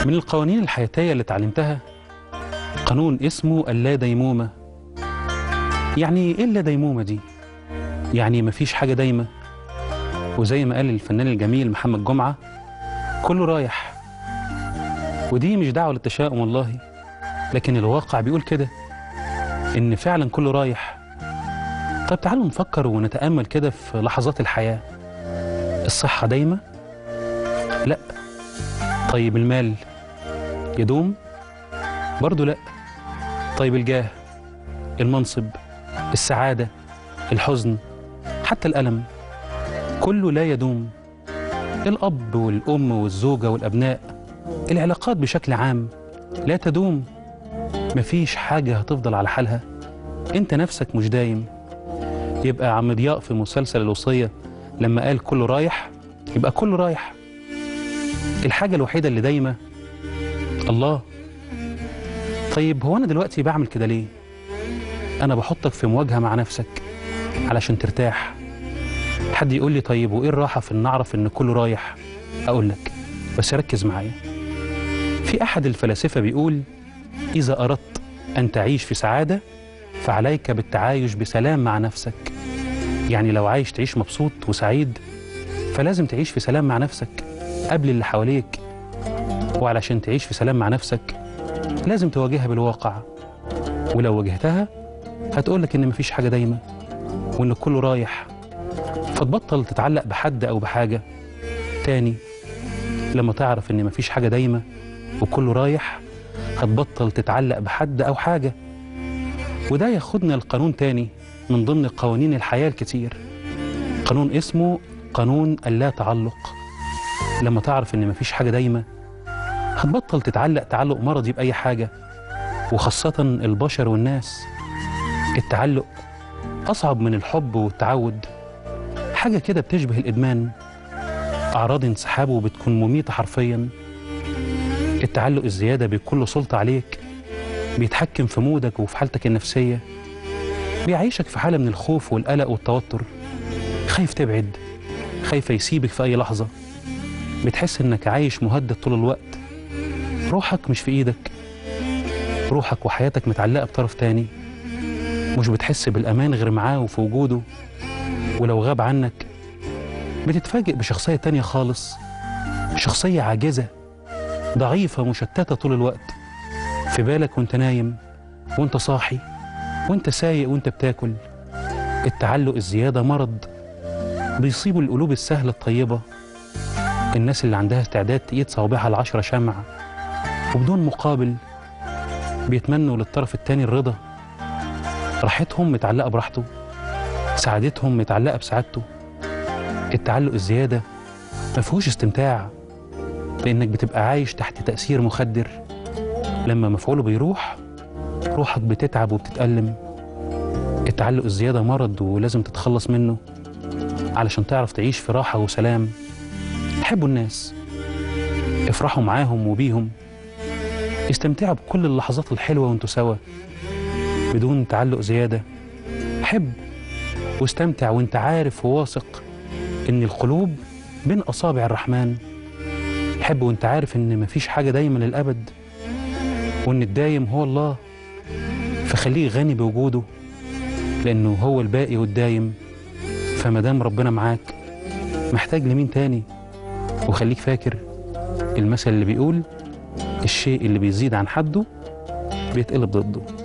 من القوانين الحياتية اللي اتعلمتها قانون اسمه اللا ديمومة يعني ايه اللا ديمومة دي؟ يعني مفيش حاجة دايمة وزي ما قال الفنان الجميل محمد جمعة كله رايح ودي مش دعوة للتشاؤم والله لكن الواقع بيقول كده إن فعلا كله رايح طيب تعالوا نفكر ونتأمل كده في لحظات الحياة الصحة دايمة؟ لا طيب المال يدوم؟ برضو لا طيب الجاه المنصب السعادة الحزن حتى الألم كله لا يدوم الأب والأم والزوجة والأبناء العلاقات بشكل عام لا تدوم مفيش حاجة هتفضل على حالها انت نفسك مش دايم يبقى عم ضياء في مسلسل الوصية لما قال كله رايح يبقى كله رايح الحاجة الوحيدة اللي دايمة الله طيب هو أنا دلوقتي بعمل كده ليه؟ أنا بحطك في مواجهة مع نفسك علشان ترتاح حد يقول لي طيب وإيه الراحة في إن أعرف إن كله رايح؟ أقول لك بس ركز معايا في أحد الفلاسفة بيقول إذا أردت أن تعيش في سعادة فعليك بالتعايش بسلام مع نفسك يعني لو عايش تعيش مبسوط وسعيد فلازم تعيش في سلام مع نفسك قبل اللي حواليك وعلشان تعيش في سلام مع نفسك لازم تواجهها بالواقع ولو واجهتها هتقولك إن مفيش حاجة دايمة وإن كله رايح فتبطل تتعلق بحد أو بحاجة تاني لما تعرف إن مفيش حاجة دايمة وكله رايح هتبطل تتعلق بحد أو حاجة وده ياخدنا لقانون تاني من ضمن قوانين الحياة الكتير قانون اسمه قانون اللا تعلق لما تعرف إن مفيش حاجة دايمة هتبطل تتعلق تعلق مرضي بأي حاجة وخاصة البشر والناس التعلق أصعب من الحب والتعود حاجة كده بتشبه الإدمان أعراض انسحابه بتكون مميتة حرفيا التعلق الزيادة بكل سلطة عليك بيتحكم في مودك وفي حالتك النفسية بيعيشك في حالة من الخوف والقلق والتوتر خايف تبعد خايفة يسيبك في أي لحظة بتحس إنك عايش مهدد طول الوقت روحك مش في إيدك روحك وحياتك متعلقة بطرف تاني مش بتحس بالأمان غير معاه وفي وجوده ولو غاب عنك بتتفاجئ بشخصية تانية خالص شخصية عاجزة ضعيفة مشتتة طول الوقت في بالك وانت نايم وانت صاحي وانت سايق وانت بتاكل التعلق الزيادة مرض بيصيب القلوب السهلة الطيبة الناس اللي عندها استعداد تقيد صوابعها العشرة شمع وبدون مقابل بيتمنوا للطرف التاني الرضا راحتهم متعلقة براحته سعادتهم متعلقة بسعادته التعلق الزيادة ما فيهوش استمتاع لأنك بتبقى عايش تحت تأثير مخدر لما مفعوله بيروح روحك بتتعب وبتتألم التعلق الزيادة مرض ولازم تتخلص منه علشان تعرف تعيش في راحة وسلام حبوا الناس افرحوا معاهم وبيهم استمتعوا بكل اللحظات الحلوة وانتوا سوا بدون تعلق زيادة حب واستمتع وانت عارف وواثق ان القلوب بين اصابع الرحمن حب وانت عارف ان مفيش حاجة دايما للأبد وان الدايم هو الله فخليه غني بوجوده لانه هو الباقي والدايم فما دام ربنا معاك محتاج لمين تاني وخليك فاكر المثل اللي بيقول الشيء اللي بيزيد عن حده بيتقلب ضده